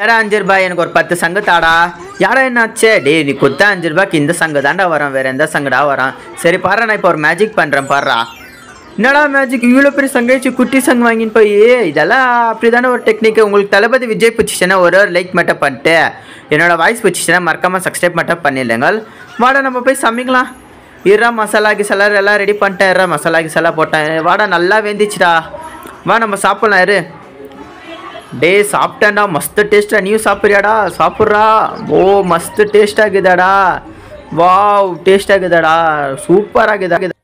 யாரா அஞ்சு ரூபாய் எனக்கு ஒரு பத்து சங்கு தாடா யாரா என்னாச்சே டேய் நீ குத்த அஞ்சு ரூபாய்க்கு இந்த சங்கு தாண்டா வரும் வேற எந்த சங்குடா வரும் சரி பாரு நான் இப்போ ஒரு மேஜிக் பண்ணுறேன் பாருடா என்னடா மேஜிக் இவ்வளோ பெரிய சங்காயிச்சு குட்டி சங்கு வாங்கின்னு போய் இதெல்லாம் அப்படி தானே ஒரு டெக்னிக் உங்களுக்கு தளபதி விஜய் பிடிச்சிச்சுன்னா ஒரு ஒரு லைக் மட்டும் பண்ணிட்டு என்னோட வாய்ஸ் பிடிச்சிச்சுன்னா மறக்காமல் சப்ஸ்கிரைப் மட்டும் பண்ணிடுங்க வாடா நம்ம போய் சமைக்கலாம் இருறா மசாலா கிசாலா எல்லாம் ரெடி பண்ணிட்டேன் இருறா மசாலா கிசாலா போட்டேன் வாடா நல்லா வெந்துச்சுடா வா நம்ம சாப்பிட்லாம் இரு டே சாப்பிட்டேன்டா மஸ்து டேஸ்டா நீயும் சாப்பிட்றியாடா சாப்பிட்றா ஓ மஸ்து டேஸ்ட் ஆகுதாடா வாவ் டேஸ்ட் ஆகுதாடா சூப்பர் ஆகுதா